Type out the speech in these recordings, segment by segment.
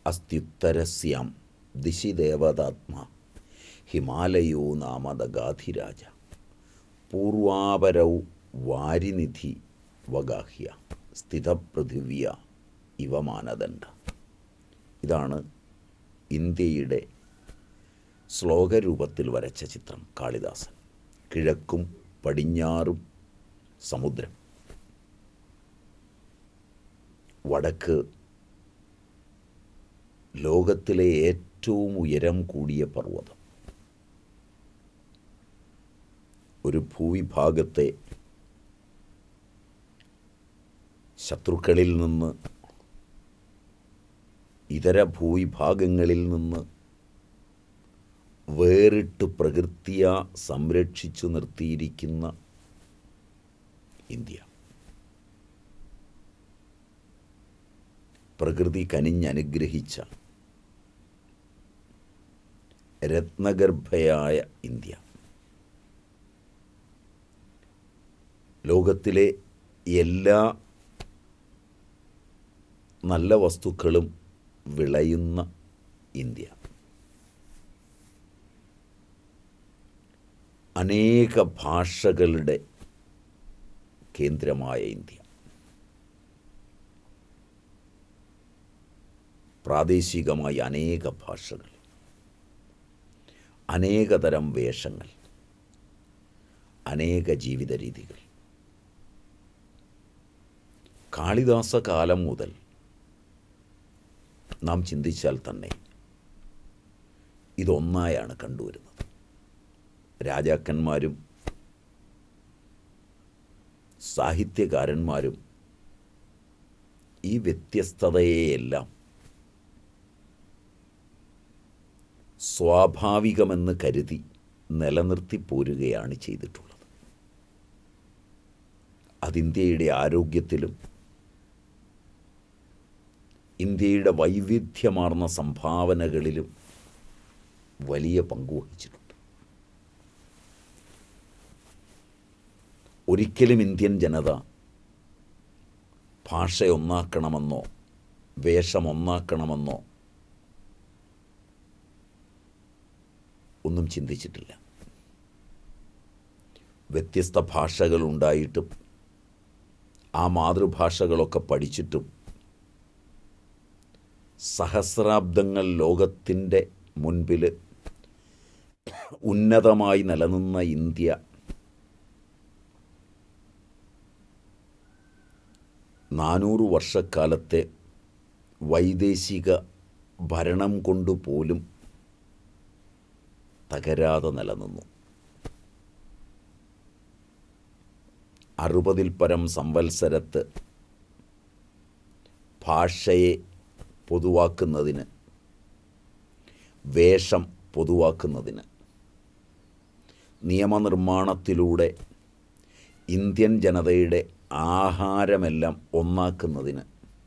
അസ്ത്യുത്തരസ്യാം ദിശി ദേവതാത്മാ ഹിമാലയോ നാമദഗാധിരാജ പൂർവാപരൗ വാരിനിധി വഗാഹ്യ സ്ഥിതപൃഥിവ്യ ഇവ മാനദണ്ഡ ഇതാണ് ഇന്ത്യയുടെ ശ്ലോകരൂപത്തിൽ വരച്ച ചിത്രം കാളിദാസൻ കിഴക്കും പടിഞ്ഞാറും സമുദ്രം വടക്ക് ലോകത്തിലെ ഏറ്റവും ഉയരം കൂടിയ പർവ്വതം ഒരു ഭൂവിഭാഗത്തെ ശത്രുക്കളിൽ നിന്ന് ഇതര ഭൂവിഭാഗങ്ങളിൽ നിന്ന് വേറിട്ട് പ്രകൃതിയ സംരക്ഷിച്ചു നിർത്തിയിരിക്കുന്ന ഇന്ത്യ പ്രകൃതി കനിഞ്ഞനുഗ്രഹിച്ച രത്നഗർഭയായ ഇന്ത്യ ലോകത്തിലെ എല്ലാ നല്ല വസ്തുക്കളും വിളയുന്ന ഇന്ത്യ അനേക ഭാഷകളുടെ കേന്ദ്രമായ ഇന്ത്യ പ്രാദേശികമായി അനേക ഭാഷകൾ അനേകതരം വേഷങ്ങൾ അനേക ജീവിത രീതികൾ കാളിദാസ കാലം മുതൽ നാം ചിന്തിച്ചാൽ തന്നെ ഇതൊന്നായാണ് കണ്ടുവരുന്നത് രാജാക്കന്മാരും സാഹിത്യകാരന്മാരും ഈ വ്യത്യസ്തതയെയെല്ലാം സ്വാഭാവികമെന്ന് കരുതി നിലനിർത്തി പോരുകയാണ് ചെയ്തിട്ടുള്ളത് അതിന്ത്യയുടെ ആരോഗ്യത്തിലും ഇന്ത്യയുടെ വൈവിധ്യമാർന്ന സംഭാവനകളിലും വലിയ പങ്കുവഹിച്ചിട്ടുണ്ട് ഒരിക്കലും ഇന്ത്യൻ ജനത ഭാഷ ഒന്നാക്കണമെന്നോ വേഷം ഒന്നാക്കണമെന്നോ ഒന്നും ചിന്തിച്ചിട്ടില്ല വ്യത്യസ്ത ഭാഷകളുണ്ടായിട്ടും ആ മാതൃഭാഷകളൊക്കെ പഠിച്ചിട്ടും സഹസ്രാബ്ദങ്ങൾ ലോകത്തിൻ്റെ മുൻപിൽ ഉന്നതമായി നിലനിന്ന ഇന്ത്യ നാനൂറ് വർഷക്കാലത്തെ വൈദേശിക ഭരണം കൊണ്ടുപോലും തകരാതെ നിലനിന്നു അറുപതിൽ പരം സംവത്സരത്ത് ഭാഷയെ പൊതുവാക്കുന്നതിന് വേഷം പൊതുവാക്കുന്നതിന് നിയമനിർമ്മാണത്തിലൂടെ ഇന്ത്യൻ ജനതയുടെ ആഹാരമെല്ലാം ഒന്നാക്കുന്നതിന്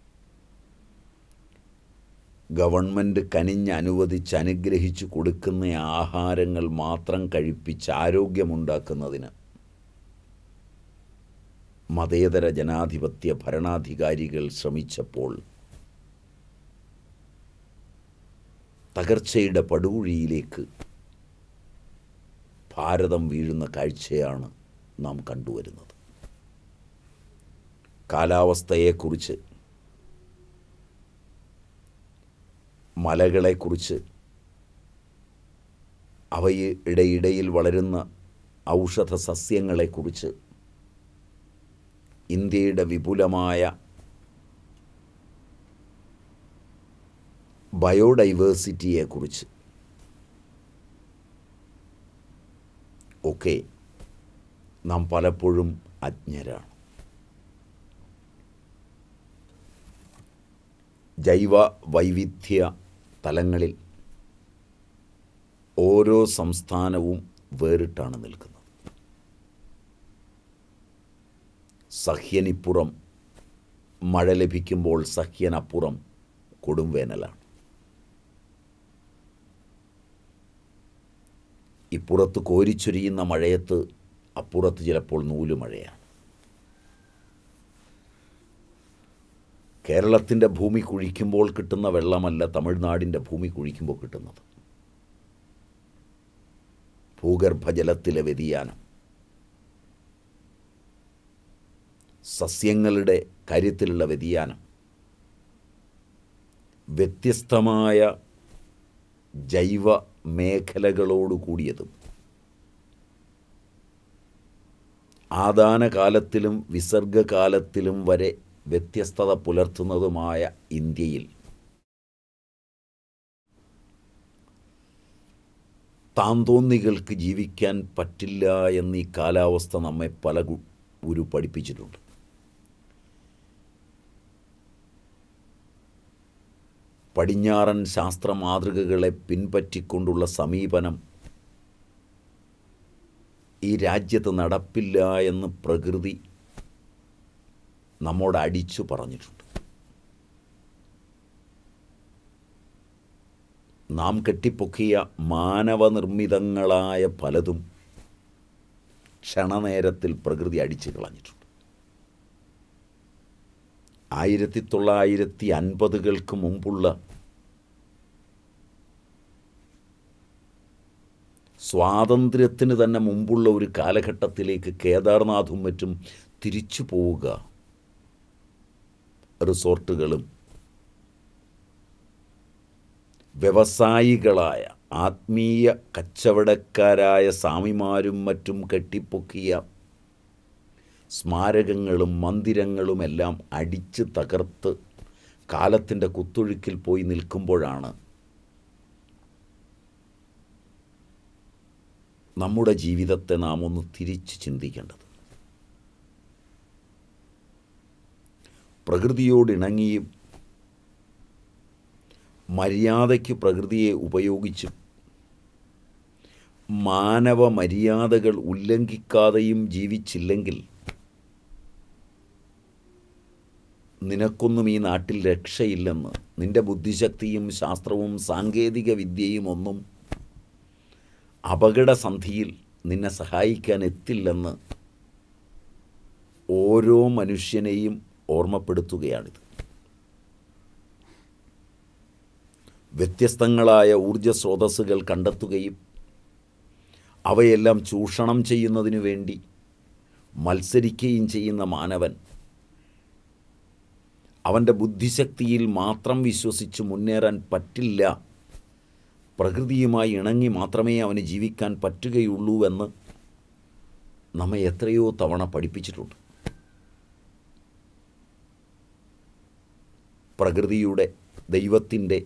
ഗവൺമെൻറ് കനിഞ്ഞ് അനുവദിച്ച് അനുഗ്രഹിച്ചു കൊടുക്കുന്ന ആഹാരങ്ങൾ മാത്രം കഴിപ്പിച്ച് ആരോഗ്യമുണ്ടാക്കുന്നതിന് മതേതര ജനാധിപത്യ ഭരണാധികാരികൾ ശ്രമിച്ചപ്പോൾ തകർച്ചയുടെ പടുകുഴിയിലേക്ക് ഭാരതം വീഴുന്ന കാഴ്ചയാണ് നാം കണ്ടുവരുന്നത് കാലാവസ്ഥയെക്കുറിച്ച് മലകളെക്കുറിച്ച് അവയുടെ ഇടയിൽ വളരുന്ന ഔഷധ സസ്യങ്ങളെക്കുറിച്ച് ഇന്ത്യയുടെ വിപുലമായ ബയോഡൈവേഴ്സിറ്റിയെക്കുറിച്ച് ഒക്കെ നാം പലപ്പോഴും അജ്ഞരാണ് ജൈവ വൈവിധ്യ തലങ്ങളിൽ ഓരോ സംസ്ഥാനവും വേറിട്ടാണ് നിൽക്കുന്നത് സഹ്യനിപ്പുറം മഴ ലഭിക്കുമ്പോൾ സഹ്യനപ്പുറം കൊടുംവേനലാണ് ഇപ്പുറത്ത് കോരിച്ചൊരിയുന്ന മഴയത്ത് അപ്പുറത്ത് ചിലപ്പോൾ നൂലുമഴയാണ് കേരളത്തിൻ്റെ ഭൂമി കുഴിക്കുമ്പോൾ കിട്ടുന്ന വെള്ളമല്ല തമിഴ്നാടിൻ്റെ ഭൂമി കുഴിക്കുമ്പോൾ കിട്ടുന്നത് ഭൂഗർഭജലത്തിലെ വ്യതിയാനം സസ്യങ്ങളുടെ കാര്യത്തിലുള്ള വ്യതിയാനം വ്യത്യസ്തമായ ജൈവ മേഖലകളോട് കൂടിയതും ആദാന കാലത്തിലും വിസർഗകാലത്തിലും വരെ വ്യത്യസ്തത പുലർത്തുന്നതുമായ ഇന്ത്യയിൽ താന്തോന്നികൾക്ക് ജീവിക്കാൻ പറ്റില്ല എന്ന് ഈ കാലാവസ്ഥ നമ്മെ പല ഗു- ഗുരു പഠിപ്പിച്ചിട്ടുണ്ട് പടിഞ്ഞാറൻ ശാസ്ത്ര മാതൃകകളെ പിൻപറ്റിക്കൊണ്ടുള്ള സമീപനം ഈ രാജ്യത്ത് നടപ്പില്ല എന്ന് പ്രകൃതി നമ്മോട് അടിച്ചു പറഞ്ഞിട്ടുണ്ട് നാം കെട്ടിപ്പൊക്കിയ മാനവനിർമ്മിതങ്ങളായ പലതും ക്ഷണനേരത്തിൽ പ്രകൃതി അടിച്ചു കളഞ്ഞിട്ടുണ്ട് ആയിരത്തി തൊള്ളായിരത്തി അൻപതുകൾക്ക് മുമ്പുള്ള സ്വാതന്ത്ര്യത്തിന് തന്നെ മുമ്പുള്ള ഒരു കാലഘട്ടത്തിലേക്ക് കേദാർനാഥും മറ്റും തിരിച്ചു പോവുക റിസോർട്ടുകളും വ്യവസായികളായ ആത്മീയ കച്ചവടക്കാരായ സ്വാമിമാരും മറ്റും കെട്ടിപ്പൊക്കിയ സ്മാരകങ്ങളും മന്ദിരങ്ങളുമെല്ലാം അടിച്ച് തകർത്ത് കാലത്തിൻ്റെ കുത്തൊഴുക്കിൽ പോയി നിൽക്കുമ്പോഴാണ് നമ്മുടെ ജീവിതത്തെ നാം ഒന്ന് തിരിച്ച് ചിന്തിക്കേണ്ടത് പ്രകൃതിയോടിണങ്ങിയും മര്യാദയ്ക്ക് പ്രകൃതിയെ ഉപയോഗിച്ചും മാനവ മര്യാദകൾ ഉല്ലംഘിക്കാതെയും ജീവിച്ചില്ലെങ്കിൽ നിനക്കൊന്നും ഈ നാട്ടിൽ രക്ഷയില്ലെന്ന് നിന്റെ ബുദ്ധിശക്തിയും ശാസ്ത്രവും സാങ്കേതിക വിദ്യയും ഒന്നും അപകടസന്ധിയിൽ നിന്നെ സഹായിക്കാൻ എത്തില്ലെന്ന് ഓരോ മനുഷ്യനെയും ഓർമ്മപ്പെടുത്തുകയാണിത് വ്യത്യസ്തങ്ങളായ ഊർജ സ്രോതസ്സുകൾ കണ്ടെത്തുകയും അവയെല്ലാം ചൂഷണം ചെയ്യുന്നതിനു വേണ്ടി മത്സരിക്കുകയും ചെയ്യുന്ന മാനവൻ അവൻ്റെ ബുദ്ധിശക്തിയിൽ മാത്രം വിശ്വസിച്ച് മുന്നേറാൻ പറ്റില്ല പ്രകൃതിയുമായി ഇണങ്ങി മാത്രമേ അവന് ജീവിക്കാൻ പറ്റുകയുള്ളൂ എന്ന് നമ്മെ എത്രയോ തവണ പഠിപ്പിച്ചിട്ടുണ്ട് പ്രകൃതിയുടെ ദൈവത്തിൻ്റെ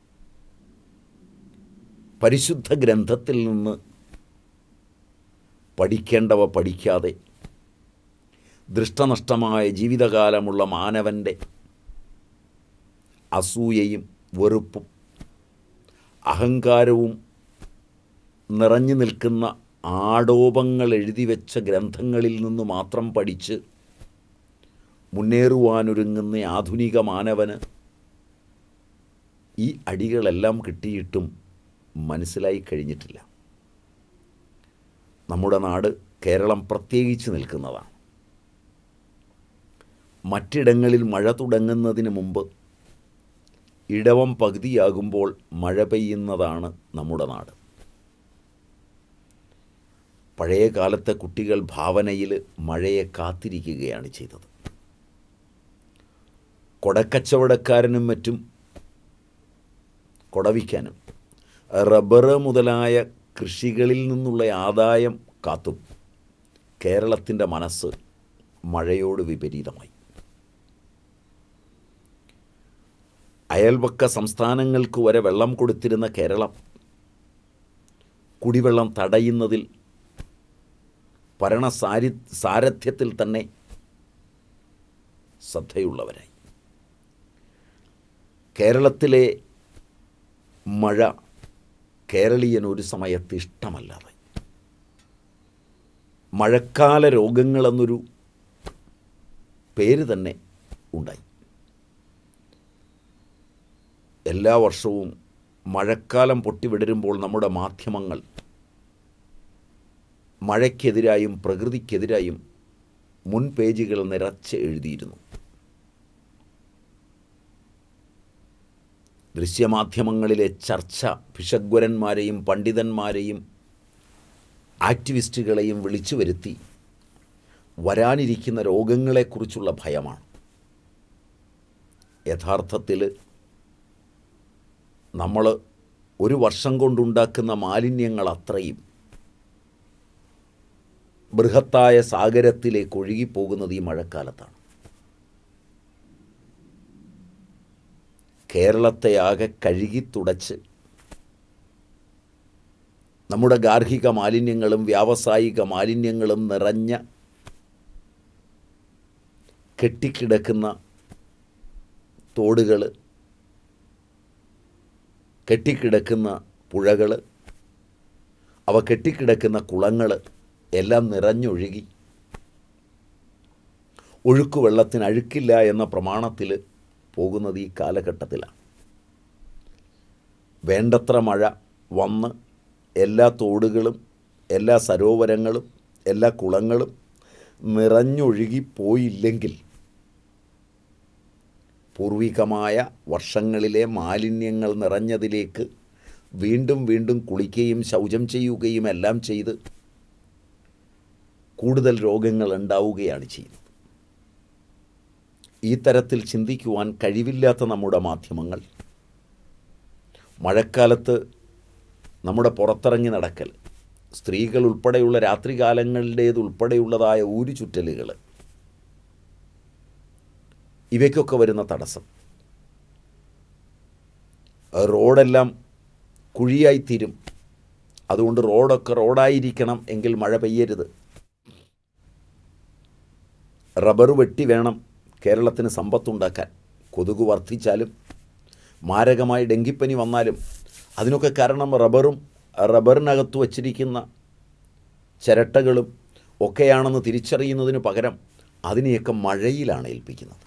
പരിശുദ്ധ ഗ്രന്ഥത്തിൽ നിന്ന് പഠിക്കേണ്ടവ പഠിക്കാതെ ദൃഷ്ടനഷ്ടമായ ജീവിതകാലമുള്ള മാനവൻ്റെ അസൂയയും വെറുപ്പും അഹങ്കാരവും നിറഞ്ഞു നിൽക്കുന്ന ആടോപങ്ങൾ എഴുതി വെച്ച ഗ്രന്ഥങ്ങളിൽ നിന്ന് മാത്രം പഠിച്ച് മുന്നേറുവാനൊരുങ്ങുന്ന ആധുനിക മാനവന് ഈ അടികളെല്ലാം കിട്ടിയിട്ടും മനസ്സിലായി കഴിഞ്ഞിട്ടില്ല നമ്മുടെ നാട് കേരളം പ്രത്യേകിച്ച് നിൽക്കുന്നതാണ് മറ്റിടങ്ങളിൽ മഴ തുടങ്ങുന്നതിന് മുമ്പ് ഇടവം പകുതിയാകുമ്പോൾ മഴ പെയ്യുന്നതാണ് നമ്മുടെ നാട് പഴയ കാലത്തെ കുട്ടികൾ ഭാവനയിൽ മഴയെ കാത്തിരിക്കുകയാണ് ചെയ്തത് കൊടക്കച്ചവടക്കാരനും മറ്റും കൊടവിക്കാനും റബ്ബർ മുതലായ കൃഷികളിൽ നിന്നുള്ള ആദായം കാത്തും കേരളത്തിൻ്റെ മനസ്സ് മഴയോട് വിപരീതമായി അയൽപക്ക സംസ്ഥാനങ്ങൾക്ക് വരെ വെള്ളം കൊടുത്തിരുന്ന കേരളം കുടിവെള്ളം തടയുന്നതിൽ ഭരണസാരി സാരഥ്യത്തിൽ തന്നെ ശ്രദ്ധയുള്ളവരായി കേരളത്തിലെ മഴ കേരളീയന് ഒരു സമയത്ത് ഇഷ്ടമല്ലാതെ മഴക്കാല രോഗങ്ങളെന്നൊരു പേര് തന്നെ ഉണ്ടായി എല്ലാ വർഷവും മഴക്കാലം പൊട്ടിവിടരുമ്പോൾ നമ്മുടെ മാധ്യമങ്ങൾ മഴയ്ക്കെതിരായും പ്രകൃതിക്കെതിരായും മുൻ പേജുകൾ നിറച്ച് എഴുതിയിരുന്നു ദൃശ്യമാധ്യമങ്ങളിലെ ചർച്ച ഭിഷഗ്വരന്മാരെയും പണ്ഡിതന്മാരെയും ആക്ടിവിസ്റ്റുകളെയും വിളിച്ചു വരുത്തി വരാനിരിക്കുന്ന രോഗങ്ങളെക്കുറിച്ചുള്ള ഭയമാണ് യഥാർത്ഥത്തിൽ നമ്മൾ ഒരു വർഷം കൊണ്ടുണ്ടാക്കുന്ന മാലിന്യങ്ങൾ അത്രയും ബൃഹത്തായ സാഗരത്തിലേക്ക് ഒഴുകിപ്പോകുന്നത് ഈ മഴക്കാലത്താണ് കേരളത്തെ ആകെ കഴുകി തുടച്ച് നമ്മുടെ ഗാർഹിക മാലിന്യങ്ങളും വ്യാവസായിക മാലിന്യങ്ങളും നിറഞ്ഞ കെട്ടിക്കിടക്കുന്ന തോടുകൾ കെട്ടിക്കിടക്കുന്ന പുഴകൾ അവ കെട്ടിക്കിടക്കുന്ന കുളങ്ങൾ എല്ലാം നിറഞ്ഞൊഴുകി ഒഴുക്ക് വെള്ളത്തിന് അഴുക്കില്ല എന്ന പ്രമാണത്തിൽ പോകുന്നത് ഈ കാലഘട്ടത്തിലാണ് വേണ്ടത്ര മഴ വന്ന് എല്ലാ തോടുകളും എല്ലാ സരോവരങ്ങളും എല്ലാ കുളങ്ങളും നിറഞ്ഞൊഴുകി പോയില്ലെങ്കിൽ പൂർവികമായ വർഷങ്ങളിലെ മാലിന്യങ്ങൾ നിറഞ്ഞതിലേക്ക് വീണ്ടും വീണ്ടും കുളിക്കുകയും ശൗചം ചെയ്യുകയും എല്ലാം ചെയ്ത് കൂടുതൽ രോഗങ്ങൾ ഉണ്ടാവുകയാണ് ചെയ്യുന്നത് ഈ തരത്തിൽ ചിന്തിക്കുവാൻ കഴിവില്ലാത്ത നമ്മുടെ മാധ്യമങ്ങൾ മഴക്കാലത്ത് നമ്മുടെ പുറത്തിറങ്ങി നടക്കൽ സ്ത്രീകൾ ഉൾപ്പെടെയുള്ള രാത്രികാലങ്ങളുടേതുൾപ്പെടെയുള്ളതായ ഊരു ചുറ്റലുകൾ ഇവയ്ക്കൊക്കെ വരുന്ന തടസ്സം റോഡെല്ലാം കുഴിയായിത്തീരും അതുകൊണ്ട് റോഡൊക്കെ റോഡായിരിക്കണം എങ്കിൽ മഴ പെയ്യരുത് റബ്ബർ വെട്ടി വേണം കേരളത്തിന് സമ്പത്തുണ്ടാക്കാൻ കൊതുക് വർദ്ധിച്ചാലും മാരകമായി ഡെങ്കിപ്പനി വന്നാലും അതിനൊക്കെ കാരണം റബ്ബറും റബ്ബറിനകത്ത് വച്ചിരിക്കുന്ന ചിരട്ടകളും ഒക്കെയാണെന്ന് തിരിച്ചറിയുന്നതിന് പകരം അതിനെയൊക്കെ മഴയിലാണ് ഏൽപ്പിക്കുന്നത്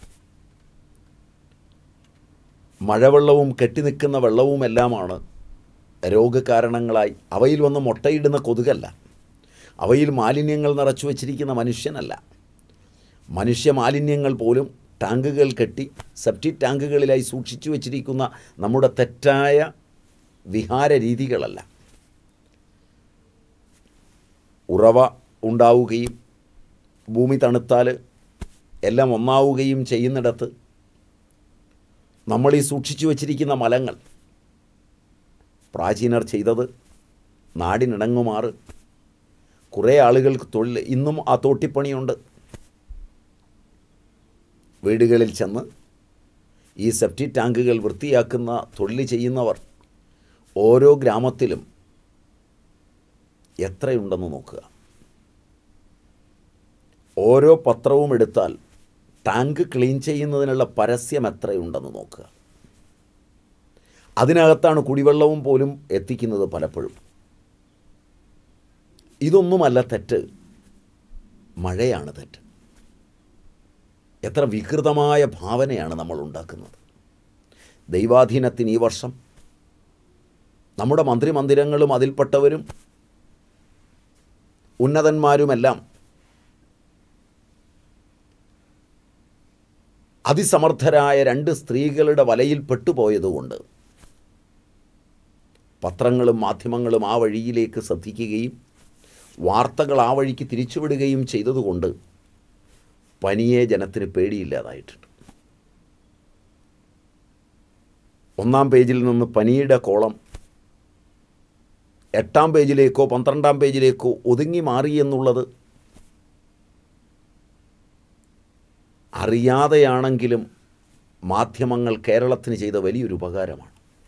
മഴവെള്ളവും കെട്ടിനിൽക്കുന്ന വെള്ളവുമെല്ലാമാണ് രോഗകാരണങ്ങളായി അവയിൽ വന്ന് മുട്ടയിടുന്ന കൊതുകല്ല അവയിൽ മാലിന്യങ്ങൾ നിറച്ചു വച്ചിരിക്കുന്ന മനുഷ്യനല്ല മനുഷ്യ മാലിന്യങ്ങൾ പോലും ടാങ്കുകൾ കെട്ടി സെപ്റ്റിക് ടാങ്കുകളിലായി സൂക്ഷിച്ചു വച്ചിരിക്കുന്ന നമ്മുടെ തെറ്റായ വിഹാര രീതികളല്ല ഉറവ ഉണ്ടാവുകയും ഭൂമി തണുത്താൽ എല്ലാം ഒന്നാവുകയും ചെയ്യുന്നിടത്ത് നമ്മൾ ഈ സൂക്ഷിച്ചു വച്ചിരിക്കുന്ന മലങ്ങൾ പ്രാചീനർ ചെയ്തത് നാടിനിണങ്ങുമാറ് കുറേ ആളുകൾക്ക് തൊഴിൽ ഇന്നും ആ തോട്ടിപ്പണിയുണ്ട് വീടുകളിൽ ചെന്ന് ഈ സെപ്റ്റി ടാങ്കുകൾ വൃത്തിയാക്കുന്ന തൊഴിൽ ചെയ്യുന്നവർ ഓരോ ഗ്രാമത്തിലും എത്രയുണ്ടെന്ന് നോക്കുക ഓരോ പത്രവും എടുത്താൽ ടാങ്ക് ക്ലീൻ ചെയ്യുന്നതിനുള്ള പരസ്യം എത്രയുണ്ടെന്ന് നോക്കുക അതിനകത്താണ് കുടിവെള്ളവും പോലും എത്തിക്കുന്നത് പലപ്പോഴും ഇതൊന്നുമല്ല തെറ്റ് മഴയാണ് തെറ്റ് എത്ര വികൃതമായ ഭാവനയാണ് നമ്മൾ ഉണ്ടാക്കുന്നത് ദൈവാധീനത്തിന് ഈ വർഷം നമ്മുടെ മന്ത്രിമന്ദിരങ്ങളും അതിൽപ്പെട്ടവരും ഉന്നതന്മാരുമെല്ലാം അതിസമർത്ഥരായ രണ്ട് സ്ത്രീകളുടെ വലയിൽ പെട്ടുപോയതുകൊണ്ട് പത്രങ്ങളും മാധ്യമങ്ങളും ആ വഴിയിലേക്ക് ശ്രദ്ധിക്കുകയും വാർത്തകൾ ആ വഴിക്ക് തിരിച്ചുവിടുകയും ചെയ്തതുകൊണ്ട് പനിയെ ജനത്തിന് പേടിയില്ലാതായിട്ടുണ്ട് ഒന്നാം പേജിൽ നിന്ന് പനിയുടെ കോളം എട്ടാം പേജിലേക്കോ പന്ത്രണ്ടാം പേജിലേക്കോ ഒതുങ്ങി മാറി എന്നുള്ളത് അറിയാതെയാണെങ്കിലും മാധ്യമങ്ങൾ കേരളത്തിന് ചെയ്ത വലിയൊരു ഉപകാരമാണ്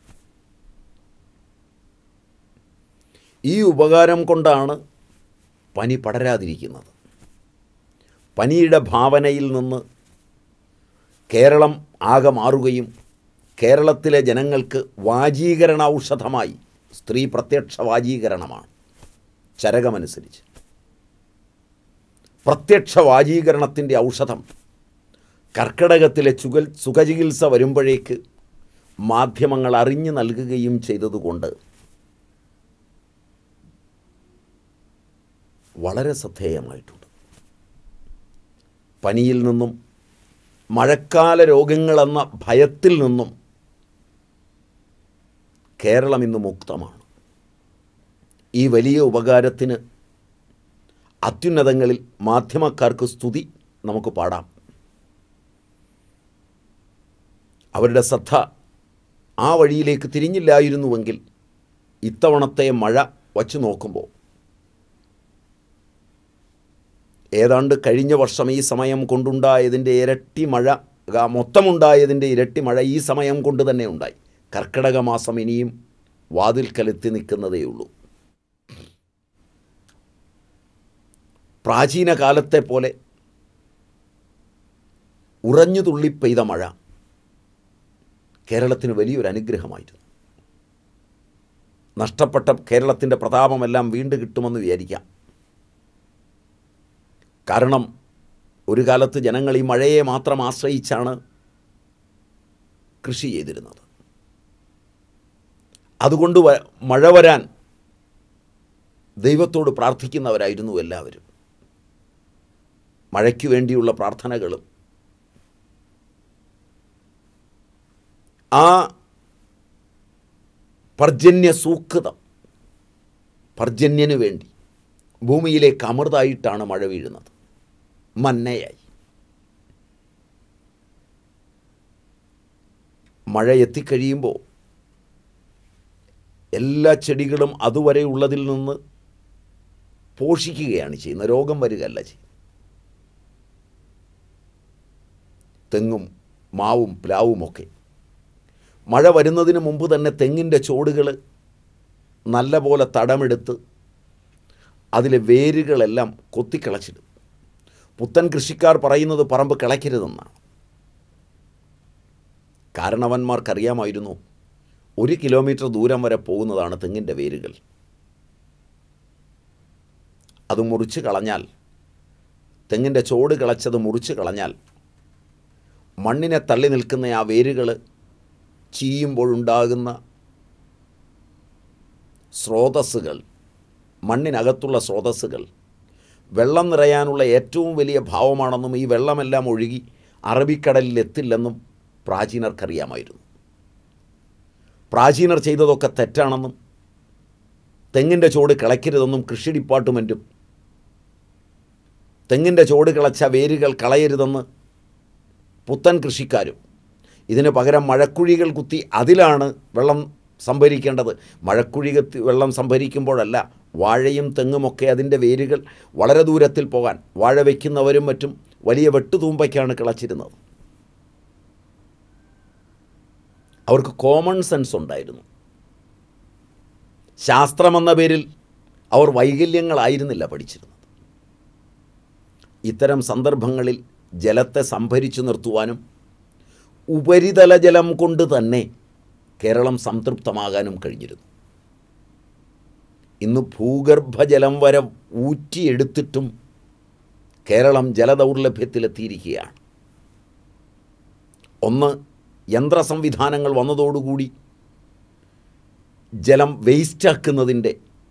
ഈ ഉപകാരം കൊണ്ടാണ് പനി പടരാതിരിക്കുന്നത് പനിയുടെ ഭാവനയിൽ നിന്ന് കേരളം ആകെ മാറുകയും കേരളത്തിലെ ജനങ്ങൾക്ക് വാജീകരണ ഔഷധമായി സ്ത്രീ പ്രത്യക്ഷ വാജീകരണമാണ് ചരകമനുസരിച്ച് പ്രത്യക്ഷ വാജീകരണത്തിൻ്റെ ഔഷധം കർക്കിടകത്തിലെ ചുകൽ സുഖചികിത്സ വരുമ്പോഴേക്ക് മാധ്യമങ്ങൾ അറിഞ്ഞു നൽകുകയും ചെയ്തതുകൊണ്ട് വളരെ ശ്രദ്ധേയമായിട്ടുണ്ട് പനിയിൽ നിന്നും മഴക്കാല രോഗങ്ങളെന്ന ഭയത്തിൽ നിന്നും കേരളം ഇന്ന് മുക്തമാണ് ഈ വലിയ ഉപകാരത്തിന് അത്യുന്നതങ്ങളിൽ മാധ്യമക്കാർക്ക് സ്തുതി നമുക്ക് പാടാം അവരുടെ ശ്രദ്ധ ആ വഴിയിലേക്ക് തിരിഞ്ഞില്ലായിരുന്നുവെങ്കിൽ ഇത്തവണത്തെ മഴ വച്ചു നോക്കുമ്പോൾ ഏതാണ്ട് കഴിഞ്ഞ വർഷം ഈ സമയം കൊണ്ടുണ്ടായതിൻ്റെ ഇരട്ടി മഴ ആ മൊത്തമുണ്ടായതിൻ്റെ ഇരട്ടി മഴ ഈ സമയം കൊണ്ട് തന്നെ ഉണ്ടായി കർക്കിടക മാസം ഇനിയും വാതിൽക്കലെത്തി നിൽക്കുന്നതേയുള്ളൂ പ്രാചീന കാലത്തെ പോലെ ഉറഞ്ഞു തുള്ളി പെയ്ത മഴ കേരളത്തിന് വലിയൊരു അനുഗ്രഹമായിരുന്നു നഷ്ടപ്പെട്ട കേരളത്തിൻ്റെ പ്രതാപമെല്ലാം വീണ്ടും കിട്ടുമെന്ന് വിചാരിക്കാം കാരണം ഒരു കാലത്ത് ജനങ്ങൾ ഈ മഴയെ മാത്രം ആശ്രയിച്ചാണ് കൃഷി ചെയ്തിരുന്നത് അതുകൊണ്ട് വ- മഴ വരാൻ ദൈവത്തോട് പ്രാർത്ഥിക്കുന്നവരായിരുന്നു എല്ലാവരും മഴയ്ക്ക് വേണ്ടിയുള്ള പ്രാർത്ഥനകളും ആ പർജന്യ സൂക്തം പർജന്യന് വേണ്ടി ഭൂമിയിലേക്ക് അമൃതായിട്ടാണ് മഴ വീഴുന്നത് മന്നയായി മഴ എത്തിക്കഴിയുമ്പോൾ എല്ലാ ചെടികളും അതുവരെ ഉള്ളതിൽ നിന്ന് പോഷിക്കുകയാണ് ചെയ്യുന്നത് രോഗം വരികയല്ല ചെയ്യും തെങ്ങും മാവും പ്ലാവുമൊക്കെ മഴ വരുന്നതിന് മുമ്പ് തന്നെ തെങ്ങിൻ്റെ ചോടുകൾ നല്ലപോലെ തടമെടുത്ത് അതിലെ വേരുകളെല്ലാം കൊത്തിക്കിളച്ചിടും പുത്തൻ കൃഷിക്കാർ പറയുന്നത് പറമ്പ് കിളയ്ക്കരുതെന്നാണ് കാരണവന്മാർക്കറിയാമായിരുന്നു ഒരു കിലോമീറ്റർ ദൂരം വരെ പോകുന്നതാണ് തെങ്ങിൻ്റെ വേരുകൾ അത് മുറിച്ച് കളഞ്ഞാൽ തെങ്ങിൻ്റെ ചോട് കിളച്ചത് മുറിച്ച് കളഞ്ഞാൽ മണ്ണിനെ തള്ളി നിൽക്കുന്ന ആ വേരുകൾ ചീയുമ്പോഴുണ്ടാകുന്ന സ്രോതസ്സുകൾ മണ്ണിനകത്തുള്ള സ്രോതസ്സുകൾ വെള്ളം നിറയാനുള്ള ഏറ്റവും വലിയ ഭാവമാണെന്നും ഈ വെള്ളമെല്ലാം ഒഴുകി അറബിക്കടലിൽ എത്തില്ലെന്നും പ്രാചീനർക്കറിയാമായിരുന്നു പ്രാചീനർ ചെയ്തതൊക്കെ തെറ്റാണെന്നും തെങ്ങിൻ്റെ ചോട് കിളയ്ക്കരുതെന്നും കൃഷി ഡിപ്പാർട്ട്മെൻറ്റും തെങ്ങിൻ്റെ ചോട് കിളച്ച വേരുകൾ കളയരുതെന്ന് പുത്തൻ കൃഷിക്കാരും ഇതിന് പകരം മഴക്കുഴികൾ കുത്തി അതിലാണ് വെള്ളം സംഭരിക്കേണ്ടത് മഴക്കുഴി കത്തി വെള്ളം സംഭരിക്കുമ്പോഴല്ല വാഴയും തെങ്ങുമൊക്കെ അതിൻ്റെ വേരുകൾ വളരെ ദൂരത്തിൽ പോകാൻ വാഴ വയ്ക്കുന്നവരും മറ്റും വലിയ വെട്ടുതൂമ്പയ്ക്കാണ് കിളച്ചിരുന്നത് അവർക്ക് കോമൺ സെൻസ് ഉണ്ടായിരുന്നു ശാസ്ത്രമെന്ന പേരിൽ അവർ വൈകല്യങ്ങളായിരുന്നില്ല പഠിച്ചിരുന്നത് ഇത്തരം സന്ദർഭങ്ങളിൽ ജലത്തെ സംഭരിച്ചു നിർത്തുവാനും ഉപരിതല ജലം കൊണ്ട് തന്നെ കേരളം സംതൃപ്തമാകാനും കഴിഞ്ഞിരുന്നു ഇന്ന് ഭൂഗർഭജലം വരെ ഊറ്റിയെടുത്തിട്ടും കേരളം ജലദൗർലഭ്യത്തിലെത്തിയിരിക്കുകയാണ് ഒന്ന് യന്ത്ര സംവിധാനങ്ങൾ വന്നതോടുകൂടി ജലം വേസ്റ്റാക്കുന്നതിൻ്റെ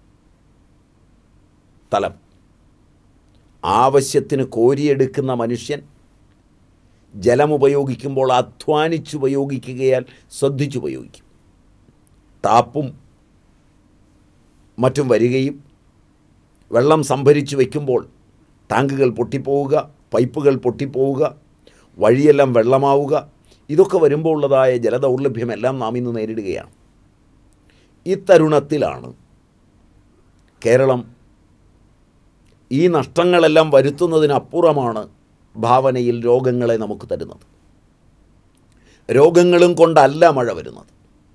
തലം ആവശ്യത്തിന് കോരിയെടുക്കുന്ന മനുഷ്യൻ ജലം ഉപയോഗിക്കുമ്പോൾ അധ്വാനിച്ചുപയോഗിക്കുകയാൽ ശ്രദ്ധിച്ചുപയോഗിക്കും ടാപ്പും മറ്റും വരികയും വെള്ളം സംഭരിച്ചു വയ്ക്കുമ്പോൾ ടാങ്കുകൾ പൊട്ടിപ്പോവുക പൈപ്പുകൾ പൊട്ടിപ്പോവുക വഴിയെല്ലാം വെള്ളമാവുക ഇതൊക്കെ വരുമ്പോൾ ഉള്ളതായ ജലദൗർലഭ്യമെല്ലാം നാം ഇന്ന് നേരിടുകയാണ് ഇത്തരുണത്തിലാണ് കേരളം ഈ നഷ്ടങ്ങളെല്ലാം വരുത്തുന്നതിനപ്പുറമാണ് ഭാവനയിൽ രോഗങ്ങളെ നമുക്ക് തരുന്നത് രോഗങ്ങളും കൊണ്ടല്ല മഴ വരുന്നത്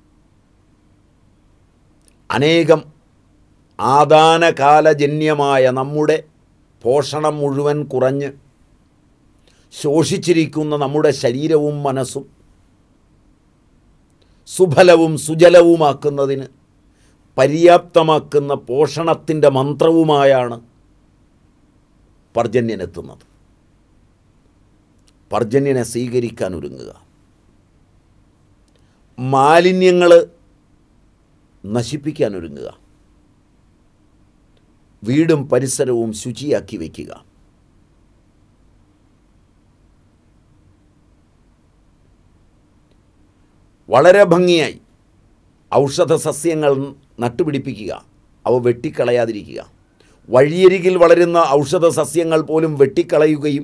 അനേകം ആദാനകാലജന്യമായ നമ്മുടെ പോഷണം മുഴുവൻ കുറഞ്ഞ് ശോഷിച്ചിരിക്കുന്ന നമ്മുടെ ശരീരവും മനസ്സും സുഫലവും സുജലവുമാക്കുന്നതിന് പര്യാപ്തമാക്കുന്ന പോഷണത്തിൻ്റെ മന്ത്രവുമായാണ് പർജന്യനെത്തുന്നത് പർജന്യനെ സ്വീകരിക്കാൻ ഒരുങ്ങുക മാലിന്യങ്ങൾ നശിപ്പിക്കാൻ ഒരുങ്ങുക വീടും പരിസരവും ശുചിയാക്കി വയ്ക്കുക വളരെ ഭംഗിയായി ഔഷധ സസ്യങ്ങൾ നട്ടുപിടിപ്പിക്കുക അവ വെട്ടിക്കളയാതിരിക്കുക വഴിയരികിൽ വളരുന്ന ഔഷധ സസ്യങ്ങൾ പോലും വെട്ടിക്കളയുകയും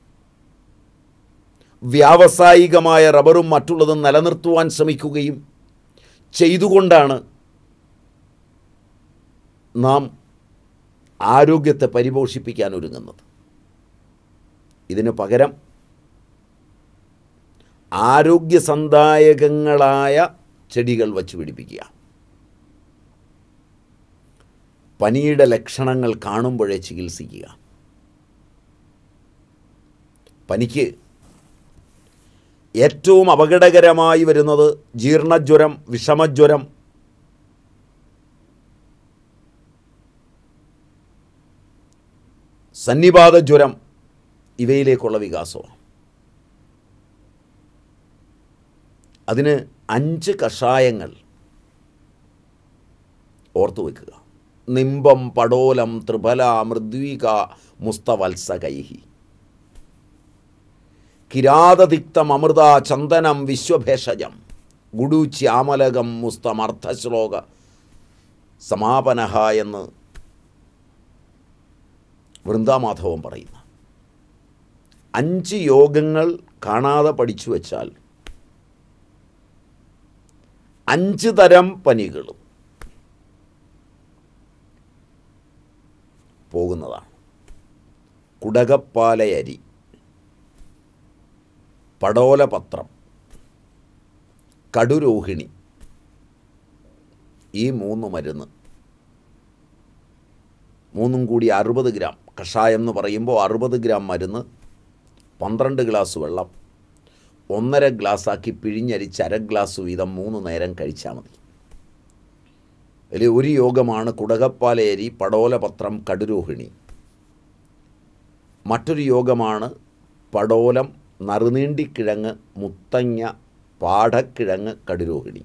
വ്യാവസായികമായ റബ്ബറും മറ്റുള്ളതും നിലനിർത്തുവാൻ ശ്രമിക്കുകയും ചെയ്തുകൊണ്ടാണ് നാം ആരോഗ്യത്തെ പരിപോഷിപ്പിക്കാൻ ഒരുങ്ങുന്നത് ഇതിന് പകരം ആരോഗ്യസന്ദായകങ്ങളായ ചെടികൾ വച്ചു പിടിപ്പിക്കുക പനിയുടെ ലക്ഷണങ്ങൾ കാണുമ്പോഴേ ചികിത്സിക്കുക പനിക്ക് ഏറ്റവും അപകടകരമായി വരുന്നത് ജീർണജ്വരം വിഷമജ്വരം സന്നിപാത ജ്വരം ഇവയിലേക്കുള്ള വികാസമാണ് അതിന് അഞ്ച് കഷായങ്ങൾ ഓർത്തു വെക്കുക നിംബം പടോലം ത്രിഫല മൃദ്വീക മുസ്തവത്സകൈഹി കിരാതതിക്തം അമൃത ചന്ദനം വിശ്വഭേഷജം ഗുഡുച്യാമലകം മുസ്തമർത്ഥശ്ലോക സമാപനഹ എന്ന് വൃന്ദാമാധവൻ പറയുന്നു അഞ്ച് യോഗങ്ങൾ കാണാതെ പഠിച്ചു വച്ചാൽ അഞ്ച് തരം പനികളും പോകുന്നതാണ് കുടകപ്പാലയരി പടോലപത്രം കടുരോഹിണി ഈ മൂന്ന് മരുന്ന് മൂന്നും കൂടി അറുപത് ഗ്രാം കഷായം എന്ന് പറയുമ്പോൾ അറുപത് ഗ്രാം മരുന്ന് പന്ത്രണ്ട് ഗ്ലാസ് വെള്ളം ഒന്നര ഗ്ലാസ്സാക്കി പിഴിഞ്ഞരിച്ച് അര ഗ്ലാസ് വീതം മൂന്ന് നേരം കഴിച്ചാൽ മതി അതിൽ ഒരു യോഗമാണ് കുടകപ്പാലയരി പടോലപത്രം കടുരോഹിണി മറ്റൊരു യോഗമാണ് പടോലം നറുനീണ്ടിക്കിഴങ്ങ് മുത്തങ്ങ പാടക്കിഴങ്ങ് കടുരോഹിണി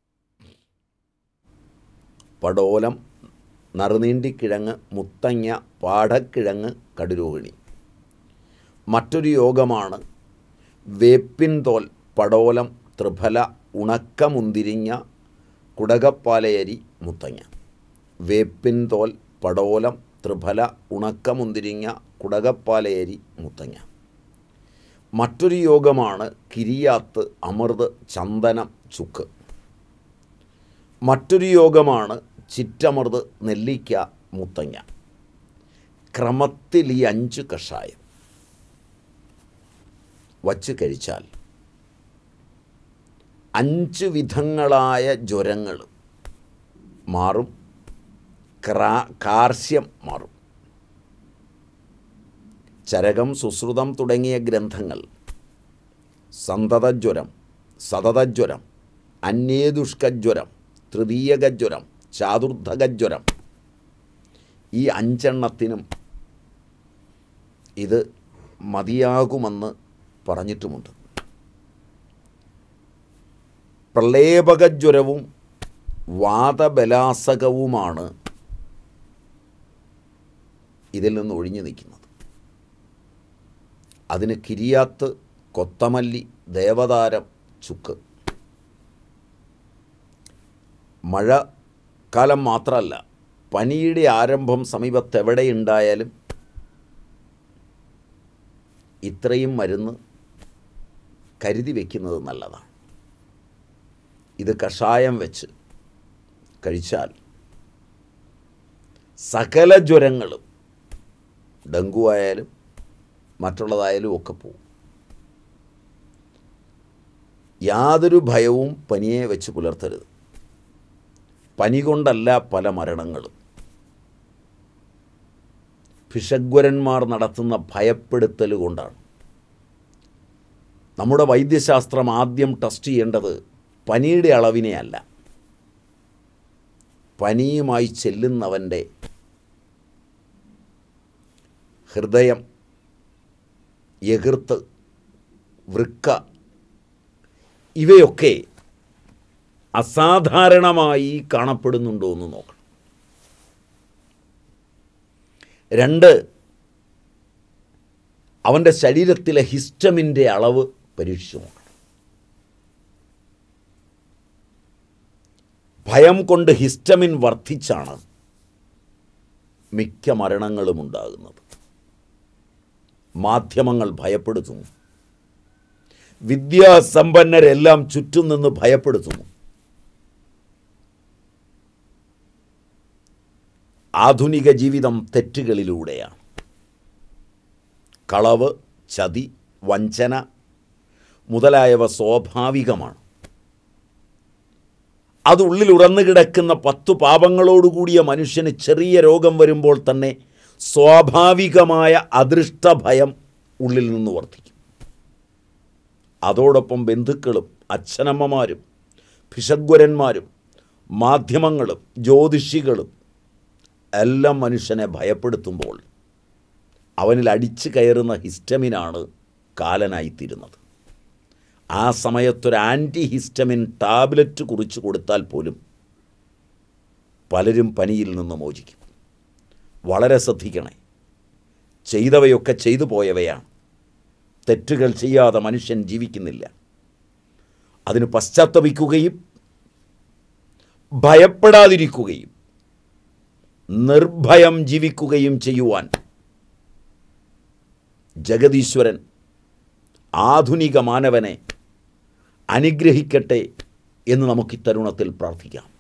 പടോലം നറുനീണ്ടിക്കിഴങ്ങ് മുത്തങ്ങ പാടക്കിഴങ്ങ് കടുരോഹിണി മറ്റൊരു യോഗമാണ് വേപ്പിൻ തോൽ പടോലം ത്രിഫല ഉണക്കമുന്തിരിഞ്ഞ കുടകപ്പാലയരി മുത്തങ്ങ വേപ്പിൻ തോൽ പടോലം ത്രിഫല ഉണക്കമുന്തിരിങ്ങ കുടകപ്പാലയരി മുത്തങ്ങ മറ്റൊരു യോഗമാണ് കിരിയാത്ത് അമൃത് ചന്ദനം ചുക്ക് മറ്റൊരു യോഗമാണ് ചിറ്റമൃത് നെല്ലിക്ക മുത്തങ്ങ ക്രമത്തിൽ ഈ അഞ്ച് കഷായം വച്ച് കഴിച്ചാൽ അഞ്ച് വിധങ്ങളായ ജ്വരങ്ങൾ മാറും ക്രാ കാർശ്യം മാറും ചരകം സുശ്രുതം തുടങ്ങിയ ഗ്രന്ഥങ്ങൾ സന്തതജ്വരം സതതജ്വരം അന്യേദുഷ്കജ്വരം തൃതീയകജ്വരം ചാതുർധകജ്വരം ഈ അഞ്ചെണ്ണത്തിനും ഇത് മതിയാകുമെന്ന് പറഞ്ഞിട്ടുമുണ്ട് പ്രളേപകജ്വരവും വാദബലാസകവുമാണ് ഇതിൽ നിന്ന് ഒഴിഞ്ഞു നിൽക്കുന്നത് അതിന് കിരിയാത്ത് കൊത്തമല്ലി ദേവതാരം ചുക്ക് മഴ കാലം മാത്രമല്ല പനിയുടെ ആരംഭം സമീപത്ത് എവിടെയുണ്ടായാലും ഇത്രയും മരുന്ന് കരുതി വയ്ക്കുന്നത് നല്ലതാണ് ഇത് കഷായം വെച്ച് കഴിച്ചാൽ സകല ജ്വരങ്ങളും ഡെങ്കു ആയാലും മറ്റുള്ളതായാലും ഒക്കെ പോവും യാതൊരു ഭയവും പനിയെ വെച്ച് പുലർത്തരുത് പനി കൊണ്ടല്ല പല മരണങ്ങളും ഭിഷഗ്വരന്മാർ നടത്തുന്ന ഭയപ്പെടുത്തൽ കൊണ്ടാണ് നമ്മുടെ വൈദ്യശാസ്ത്രം ആദ്യം ടെസ്റ്റ് ചെയ്യേണ്ടത് പനിയുടെ അളവിനെ അല്ല പനിയുമായി ചെല്ലുന്നവൻ്റെ ഹൃദയം എകിർത്ത് വൃക്ക ഇവയൊക്കെ അസാധാരണമായി കാണപ്പെടുന്നുണ്ടോ എന്ന് നോക്കണം രണ്ട് അവൻ്റെ ശരീരത്തിലെ ഹിസ്റ്റമിൻ്റെ അളവ് പരീക്ഷിച്ചു നോക്കണം ഭയം കൊണ്ട് ഹിസ്റ്റമിൻ വർദ്ധിച്ചാണ് മിക്ക മരണങ്ങളും ഉണ്ടാകുന്നത് മാധ്യമങ്ങൾ ഭയപ്പെടുത്തുന്നു വിദ്യാസമ്പന്നരെല്ലാം ചുറ്റും നിന്ന് ഭയപ്പെടുത്തുന്നു ആധുനിക ജീവിതം തെറ്റുകളിലൂടെയാണ് കളവ് ചതി വഞ്ചന മുതലായവ സ്വാഭാവികമാണ് അത് ഉള്ളിൽ ഉറന്നു കിടക്കുന്ന പത്തു പാപങ്ങളോടുകൂടിയ മനുഷ്യന് ചെറിയ രോഗം വരുമ്പോൾ തന്നെ സ്വാഭാവികമായ അദൃഷ്ടഭയം ഉള്ളിൽ നിന്ന് വർദ്ധിക്കും അതോടൊപ്പം ബന്ധുക്കളും അച്ഛനമ്മമാരും ഭിഷഗ്വരന്മാരും മാധ്യമങ്ങളും ജ്യോതിഷികളും എല്ലാം മനുഷ്യനെ ഭയപ്പെടുത്തുമ്പോൾ അവനിൽ അടിച്ചു കയറുന്ന ഹിസ്റ്റമിനാണ് കാലനായിത്തീരുന്നത് ആ സമയത്തൊരു ആൻറ്റി ഹിസ്റ്റമിൻ ടാബ്ലറ്റ് കുറിച്ച് കൊടുത്താൽ പോലും പലരും പനിയിൽ നിന്ന് മോചിക്കും വളരെ ശ്രദ്ധിക്കണേ ചെയ്തവയൊക്കെ ചെയ്തു പോയവയാണ് തെറ്റുകൾ ചെയ്യാതെ മനുഷ്യൻ ജീവിക്കുന്നില്ല അതിന് പശ്ചാത്തപിക്കുകയും ഭയപ്പെടാതിരിക്കുകയും നിർഭയം ജീവിക്കുകയും ചെയ്യുവാൻ ജഗതീശ്വരൻ ആധുനിക മാനവനെ അനുഗ്രഹിക്കട്ടെ എന്ന് നമുക്ക് ഇത്തരുണത്തിൽ പ്രാർത്ഥിക്കാം